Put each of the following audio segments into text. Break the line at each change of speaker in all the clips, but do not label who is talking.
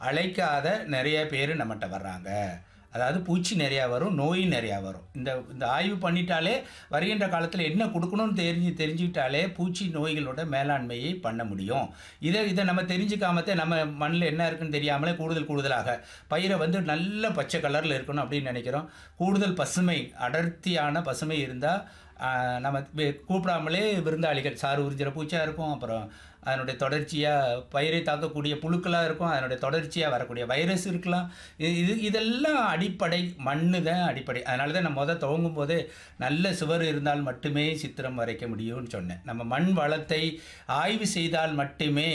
அழைக்காத நிறைய பேர் நம்மகிட்ட வர்றாங்க அதாவது பூச்சி நிறையா வரும் நோய் நிறையா வரும் இந்த இந்த ஆய்வு பண்ணிட்டாலே வருகின்ற காலத்தில் என்ன கொடுக்கணும்னு தெரிஞ்சு தெரிஞ்சுக்கிட்டாலே பூச்சி நோய்களோட மேலாண்மையை பண்ண முடியும் இதை இதை நம்ம தெரிஞ்சுக்காமத்தே நம்ம மண்ணில் என்ன இருக்குன்னு தெரியாமலே கூடுதல் கூடுதலாக பயிரை வந்து நல்ல பச்சை கலரில் இருக்கணும் அப்படின்னு நினைக்கிறோம் கூடுதல் பசுமை அடர்த்தியான பசுமை இருந்தால் நம்ம வே- கூப்பிடாமலே விருந்தாளிகள் சாறு உறிஞ்சிற பூச்சியாக இருக்கும் அப்புறம் அதனுடைய தொடர்ச்சியாக பயிரை தாக்கக்கூடிய புழுக்களாக இருக்கும் அதனுடைய தொடர்ச்சியாக வரக்கூடிய வைரஸ் இருக்கலாம் இது இது இதெல்லாம் அடிப்படை மண்ணு தான் அடிப்படை அதனால தான் நான் முத துவங்கும் போதே நல்ல சுவர் இருந்தால் மட்டுமே சித்திரம் வரைக்க முடியும்னு சொன்னேன் நம்ம மண் வளத்தை ஆய்வு செய்தால் மட்டுமே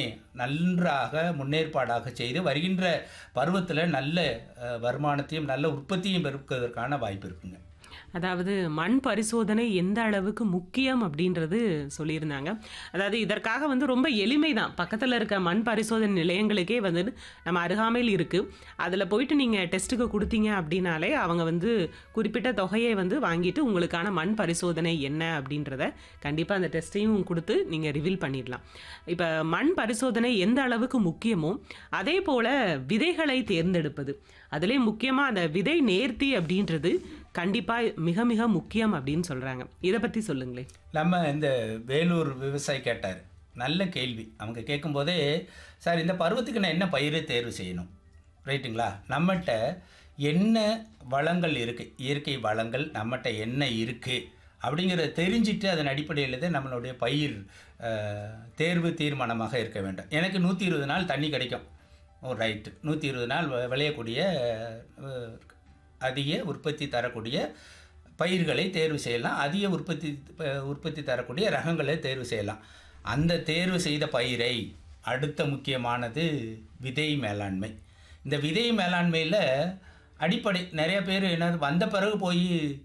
நன்றாக முன்னேற்பாடாக செய்து வருகின்ற பருவத்தில் நல்ல அஹ், வருமானத்தையும் நல்ல உற்பத்தியும் பெருக்குவதற்கான வாய்ப்பு இருக்குங்க
அதாவது மண் பரிசோதனை எந்த அளவுக்கு முக்கியம் அப்படின்றது சொல்லியிருந்தாங்க அதாவது இதற்காக வந்து ரொம்ப எளிமை தான் பக்கத்தில் இருக்க மண் பரிசோதனை நிலையங்களுக்கே வந்து நம்ம அருகாமையில் இருக்குது அதில் போயிட்டு நீங்கள் டெஸ்ட்டுக்கு கொடுத்தீங்க அப்படின்னாலே அவங்க வந்து குறிப்பிட்ட தொகையை வந்து வாங்கிட்டு உங்களுக்கான மண் பரிசோதனை என்ன அப்படின்றத கண்டிப்பாக அந்த டெஸ்ட்டையும் கொடுத்து நீங்கள் ரிவீல் பண்ணிடலாம் இப்போ மண் பரிசோதனை எந்த அளவுக்கு முக்கியமோ அதே போல் விதைகளை தேர்ந்தெடுப்பது அதிலே முக்கியமாக அந்த விதை நேர்த்தி அப்படின்றது கண்டிப்பாக மிக மிக முக்கியம் அப்படின்னு சொல்கிறாங்க இதை பற்றி சொல்லுங்களேன்
நம்ம இந்த வேலூர் விவசாயி கேட்டார் நல்ல கேள்வி அவங்க கேட்கும்போதே சார் இந்த பருவத்துக்கு நான் என்ன பயிரை தேர்வு செய்யணும் ரைட்டுங்களா நம்மகிட்ட என்ன வளங்கள் இருக்குது இயற்கை வளங்கள் நம்மகிட்ட என்ன இருக்குது அப்படிங்கிறத தெரிஞ்சுட்டு அதன் அடிப்படையில் தான் நம்மளுடைய பயிர் அஹ், தேர்வு தீர்மானமாக இருக்க வேண்டும் எனக்கு நூற்றி இருபது நாள் தண்ணி கிடைக்கும் ஓ ரைட்டு நூற்றி இருபது நாள் வ- விளையக்கூடிய அஹ், அதிக உற்பத்தி தரக்கூடிய பயிர்களை தேர்வு செய்யலாம் அதிக உற்பத்தி ப- உற்பத்தி தரக்கூடிய ரகங்களை தேர்வு செய்யலாம் அந்த தேர்வு செய்த பயிரை அடுத்த முக்கியமானது விதை மேலாண்மை இந்த விதை மேலாண்மையில் அடிப்படை நிறைய பேர் என்ன வந்த பிறகு போய்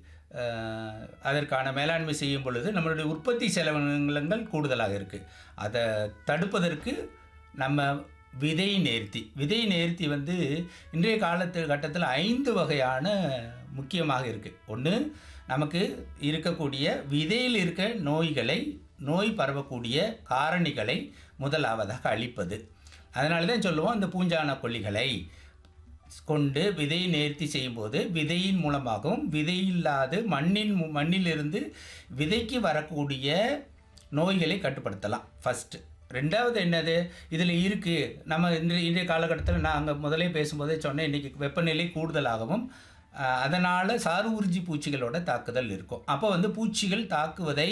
அஹ், அதற்கான மேலாண்மை செய்யும் பொழுது நம்மளுடைய உற்பத்தி செலவினங்கள் கூடுதலாக இருக்குது அதை தடுப்பதற்கு நம்ம விதை நேர்த்தி விதை நேர்த்தி வந்து இன்றைய காலத்து கட்டத்தில் ஐந்து வகையான முக்கியமாக இருக்குது ஒன்று நமக்கு இருக்கக்கூடிய விதையில் இருக்க நோய்களை நோய் பரவக்கூடிய காரணிகளை முதலாவதாக அழிப்பது அதனால தான் சொல்லுவோம் இந்த பூஞ்சான கொல்லிகளை கொண்டு விதை நேர்த்தி செய்யும்போது விதையின் மூலமாகவும் விதை இல்லாது மண்ணின் மு- மண்ணிலிருந்து விதைக்கு வரக்கூடிய நோய்களை கட்டுப்படுத்தலாம் ஃபஸ்ட்டு ரெண்டாவது என்னது இதில் இருக்குது நம்ம இன்றைய இன்றைய காலகட்டத்தில் நான் அங்கே முதலே பேசும்போதே சொன்னேன் இன்றைக்கி வெப்பநிலை கூடுதலாகவும் அதனால் சாறு உறிஞ்சி பூச்சிகளோட தாக்குதல் இருக்கும் அப்போ வந்து பூச்சிகள் தாக்குவதை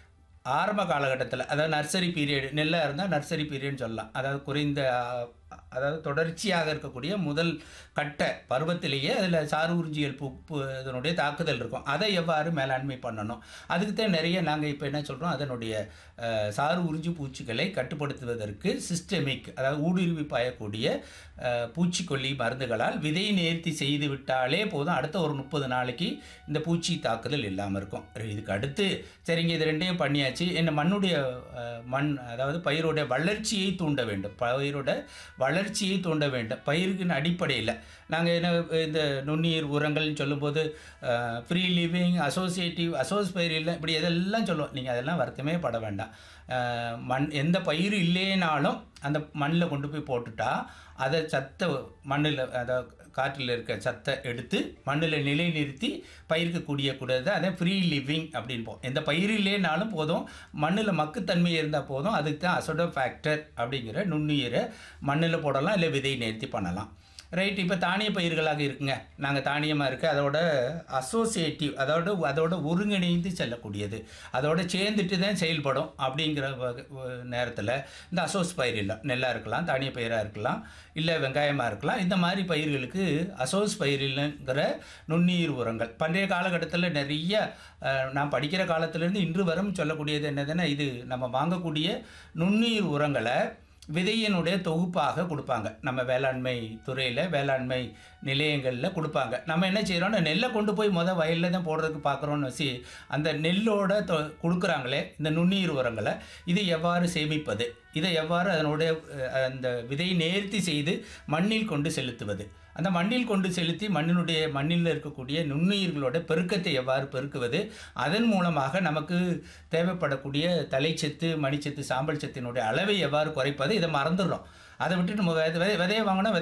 ஆரம்ப காலகட்டத்தில் அதாவது நர்சரி பீரியட் நெல்லாக இருந்தால் நர்சரி பீரியட்னு சொல்லலாம் அதாவது குறைந்த அஹ், அதாவது தொடர்ச்சியாக இருக்கக்கூடிய முதல் கட்ட பருவத்திலேயே அதில் சாறு உறிஞ்சியல் பூ பூ இதனுடைய தாக்குதல் இருக்கும் அதை எவ்வாறு மேலாண்மை பண்ணணும் அதுக்கு தான் நிறைய நாங்கள் இப்போ என்ன சொல்கிறோம் அதனுடைய அஹ், சாறு உறிஞ்சி பூச்சிகளை கட்டுப்படுத்துவதற்கு சிஸ்டமிக் அதாவது ஊடுருவி பாயக்கூடிய அஹ், பூச்சிக்கொல்லி மருந்துகளால் விதை நேர்த்தி செய்து விட்டாலே போதும் அடுத்த ஒரு முப்பது நாளைக்கு இந்த பூச்சி தாக்குதல் இல்லாமல் இருக்கும் இதுக்கு அடுத்து சரிங்க இது ரெண்டையும் பண்ணியாச்சு என்ன மண்ணுடைய அஹ், மண் அதாவது பயிரோட வளர்ச்சியை தூண்ட வேண்டும் பயிரோட வளர்ச்சியை தூண்ட வேண்டும் பயிருக்கின் அடிப்படையில் நாங்கள் என்ன இந்த நுண்ணுயிர் உரங்கள்னு சொல்லும்போது ஃப்ரீ லிவிங் அசோசியேட்டிவ் அசோஸ் பயிர் இல்லை இப்படி இதெல்லாம் சொல்லுவோம் நீங்கள் அதெல்லாம் வருத்தமே பட வேண்டாம் அஹ், மண் எந்த பயிர் இல்லைனாலும் அந்த மண்ணில் கொண்டு போய் போட்டுட்டா அதை சத்தை மண்ணில் அதாவது காற்றில் இருக்க சத்தை எடுத்து மண்ணில் நிலைநிறுத்தி பயிருக்கு கூடிய கூடாது அதை ஃப்ரீ லிவிங் அப்படின்னு போ எந்த பயிர் இல்லைனாலும் போதும் மண்ணில் மக்குத்தன்மை இருந்தால் போதும் அதுக்கு தான் அசோடோ ஃபேக்டர் அப்படிங்கிற நுண்ணுயிரை மண்ணில் போடலாம் இல்லை விதை நேர்த்தி பண்ணலாம் ரைட் இப்போ தானிய பயிர்களாக இருக்குங்க நாங்கள் தானியமாக இருக்குது அதோட அசோசியேட்டிவ் அதோட அதோட ஒருங்கிணைந்து செல்லக்கூடியது அதோட சேர்ந்துட்டு தான் செயல்படும் அப்படிங்கிற நேரத்தில் இந்த அசோஸ் பயிர் இல்லை நெல்லாக இருக்கலாம் தானிய பயிராக இருக்கலாம் இல்லை வெங்காயமாக இருக்கலாம் இந்த மாதிரி பயிர்களுக்கு அசோஸ் பயிரில்ங்கிற நுண்ணுயிர் உரங்கள் பண்டைய காலகட்டத்தில் நிறைய அஹ், நான் படிக்கிற காலத்திலேருந்து இன்று வரும் சொல்லக்கூடியது என்னதுன்னா இது நம்ம வாங்கக்கூடிய நுண்ணுயிர் உரங்களை விதையினுடைய தொகுப்பாக கொடுப்பாங்க நம்ம வேளாண்மை துறையில் வேளாண்மை நிலையங்களில் கொடுப்பாங்க நம்ம என்ன செய்கிறோம்னா நெல்லை கொண்டு போய் முத வயலில் தான் போடுறதுக்கு பார்க்குறோன்னு வச்சு அந்த நெல்லோட தொ கொடுக்குறாங்களே இந்த நுண்ணுயிர் உரங்களை இதை எவ்வாறு சேமிப்பது இதை எவ்வாறு அதனுடைய அஹ், அந்த விதையை நேர்த்தி செய்து மண்ணில் கொண்டு செலுத்துவது அந்த மண்ணில் கொண்டு செலுத்தி மண்ணினுடைய மண்ணில் இருக்கக்கூடிய நுண்ணுயிர்களோட பெருக்கத்தை எவ்வாறு பெருக்குவது அதன் மூலமாக நமக்கு தேவைப்படக்கூடிய தலைச்சத்து மணிச்சத்து சாம்பல் சத்தினுடைய அளவை எவ்வாறு குறைப்பது இதை மறந்துடுறோம் அதை விட்டு நம்ம விதை விதையை வாங்கினா